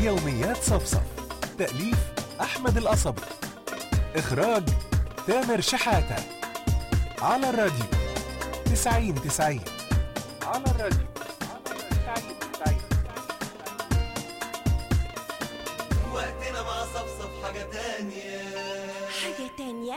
يوميات صفصف تأليف أحمد القصبي إخراج تامر شحاتة على الراديو تسعين تسعين على الراديو تسعين تسعين وقتنا مع صفصف حاجة تانية حاجة تانية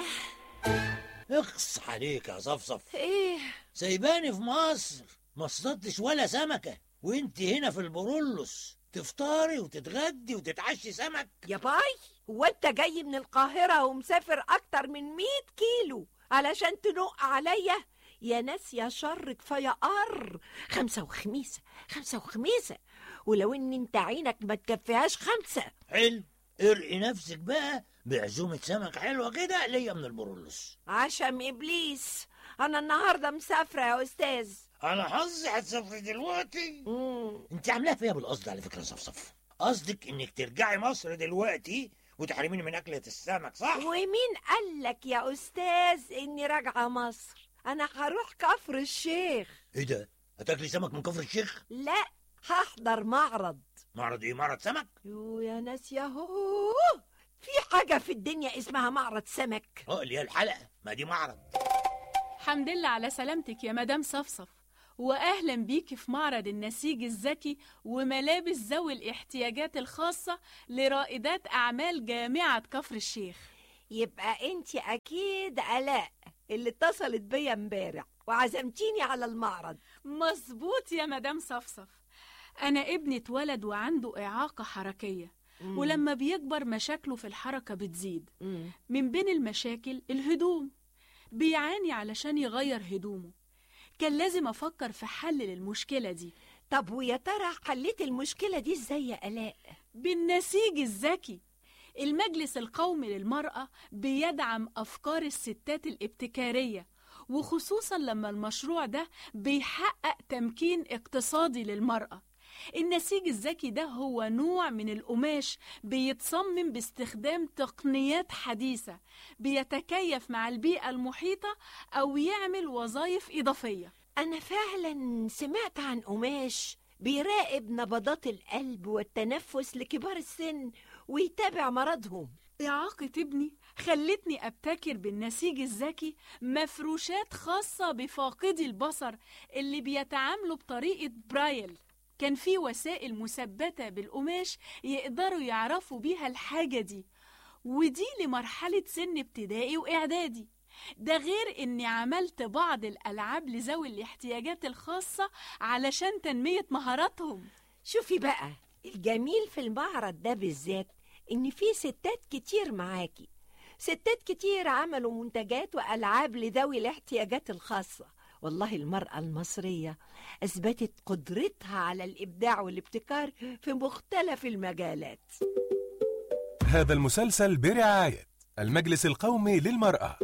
اخص عليك يا صفصف ايه سايباني في مصر ما اصطدتش ولا سمكة وانت هنا في البرولوس تفطري وتتغدي وتتعشي سمك يا باي هو انت جاي من القاهرة ومسافر اكتر من مية كيلو علشان تنق عليا يا ناس يا شر كفاية قر خمسة وخميسة خمسة وخميسة ولو ان انت عينك ما تكفيهاش خمسة حلو ارقي نفسك بقى بعزومة سمك حلوة كده ليا من البرولوس عشم ابليس انا النهاردة مسافرة يا استاذ انا حظي هتسافري دلوقتي مم. انت عاملاها فيها بالقصد على فكرة يا صفصف قصدك انك ترجعي مصر دلوقتي وتحرميني من اكلة السمك صح؟ ومين قالك يا استاذ اني راجعة مصر انا هروح كفر الشيخ ايه ده؟ هتاكلي سمك من كفر الشيخ؟ لا هحضر معرض معرض ايه؟ معرض سمك؟ يو يا ناس يا هو في حاجة في الدنيا اسمها معرض سمك اه اللي هي الحلقة ما دي معرض حمد لله على سلامتك يا مدام صفصف واهلا بيكي في معرض النسيج الذكي وملابس ذوي الاحتياجات الخاصه لرائدات اعمال جامعه كفر الشيخ يبقى انت اكيد الاء اللي اتصلت بيا امبارح وعزمتيني على المعرض مظبوط يا مدام صفصف انا ابني اتولد وعنده اعاقه حركيه ولما بيكبر مشاكله في الحركه بتزيد مم. من بين المشاكل الهدوم بيعاني علشان يغير هدومه كان لازم افكر في حل للمشكله دي طب ويا ترى حليت المشكلة دي ازاي يا الاء بالنسيج الذكي المجلس القومي للمرأة بيدعم أفكار الستات الابتكارية وخصوصا لما المشروع ده بيحقق تمكين اقتصادي للمرأة النسيج الذكي ده هو نوع من القماش بيتصمم باستخدام تقنيات حديثة بيتكيف مع البيئة المحيطة أو يعمل وظائف إضافية انا فعلا سمعت عن قماش بيراقب نبضات القلب والتنفس لكبار السن ويتابع مرضهم إعاقة ابني خلتني أبتكر بالنسيج الذكي مفروشات خاصة بفاقدي البصر اللي بيتعاملوا بطريقة برايل كان في وسائل مثبتة بالقماش يقدروا يعرفوا بيها الحاجة دي ودي لمرحلة سن ابتدائي وإعدادي ده غير إني عملت بعض الألعاب لذوي الاحتياجات الخاصة علشان تنمية مهاراتهم شوفي بقى الجميل في المعرض ده بالذات ان في ستات كتير معاكي ستات كتير عملوا منتجات والعاب لذوي الاحتياجات الخاصه والله المراه المصريه اثبتت قدرتها على الابداع والابتكار في مختلف المجالات هذا المسلسل برعاية المجلس القومي للمرأة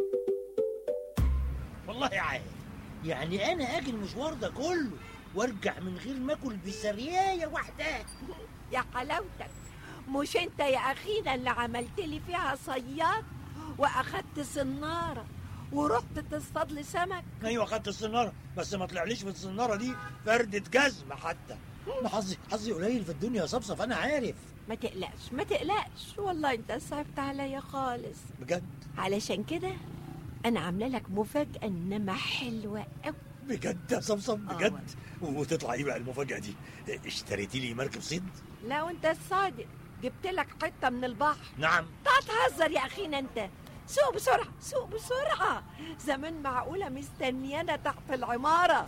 والله عاد يعني انا اجي المشوار ده كله وارجع من غير ما اكل بسريايه واحده يا حلاوتك مش انت يا اخينا اللي عملت لي فيها صياد واخدت صناره ورحت تصطاد لي سمك ايوه خدت الصناره بس ما طلعليش في الصناره دي فردة جزمه حتى انا حظي حظي قليل في الدنيا يا صفصف انا عارف ما تقلقش ما تقلقش والله انت صعبت عليا خالص بجد علشان كده انا عامله لك مفاجاه انما حلوه قوي بجد يا صفصف آه بجد وتطلع ايه بقى المفاجاه دي اشتريتي لي مركب صيد لو انت الصادق جبت لك حته من البحر نعم تعال تهزر يا اخينا انت سوق بسرعه سوق بسرعه زمان معقوله مستنيانا تحت العماره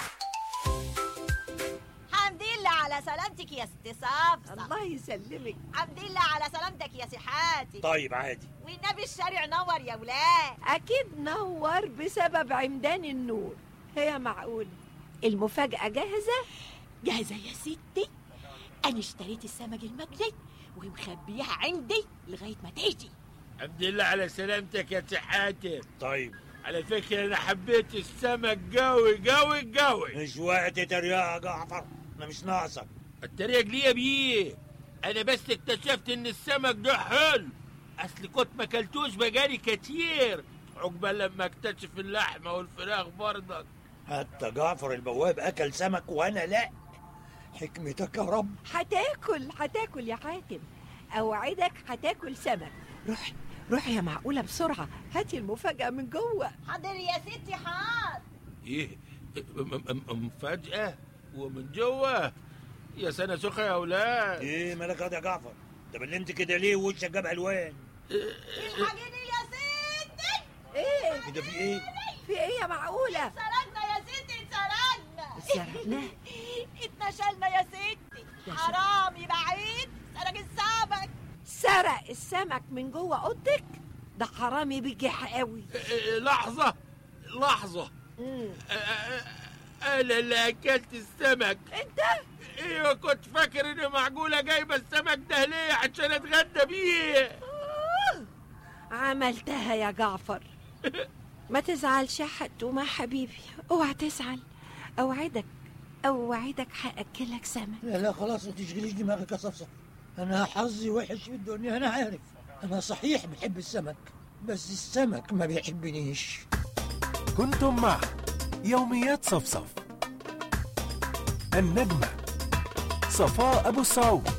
حمد لله على سلامتك يا ست صفصف الله يسلمك حمد لله على سلامتك يا سحاتي طيب عادي والنبي الشارع نور يا ولاد اكيد نور بسبب عمدان النور هي معقول المفاجاه جاهزه جاهزة يا ستي أنا اشتريت السمك المقلي ومخبيها عندي لغاية ما تيجي الحمد لله على سلامتك يا سحاتر طيب على فكرة أنا حبيت السمك قوي قوي قوي مش وقت تريقة يا جعفر انا مش ناقصك الطريق ليه بيه أنا بس اكتشفت إن السمك ده حلو أصل كنت ما أكلتوش بقالي كتير عقبال لما اكتشف اللحمة والفراخ برضك حتى جعفر البواب اكل سمك وانا لا حكمتك يا رب هتاكل هتاكل يا حاتم اوعدك هتاكل سمك روح روح يا معقولة بسرعة هاتي المفاجأة من جوه حاضر يا ستي حاضر ايه م- م- مفاجأة ومن جوه يا سنة سخة يا أولاد ايه مالك يا جعفر انت بلمت كده ليه ووشك جاب الوان الحاجيني يا ستي ايه كده في ايه في ايه يا معقولة سرقنا يا ستي سرقنا سرقناه اتنشلنا يا ستي حرامي بعيد سرق السمك سرق السمك من جوه اوضتك ده حرامي بجح قوي إيه، لحظة لحظة مم. أنا اللي أكلت السمك انت ايوه كنت فاكر ان معقولة جايبة السمك ده ليه عشان اتغدى بيه عملتها يا جعفر ما تزعلش يا حتومة حبيبي اوعى تزعل اوعدك اوعدك هاكلك سمك لا لا خلاص ما تشغليش دماغك يا صفصف انا حظي وحش في الدنيا انا عارف انا صحيح بحب السمك بس السمك ما بيحبنيش كنتم مع يوميات صفصف النجمة صفاء أبو السعود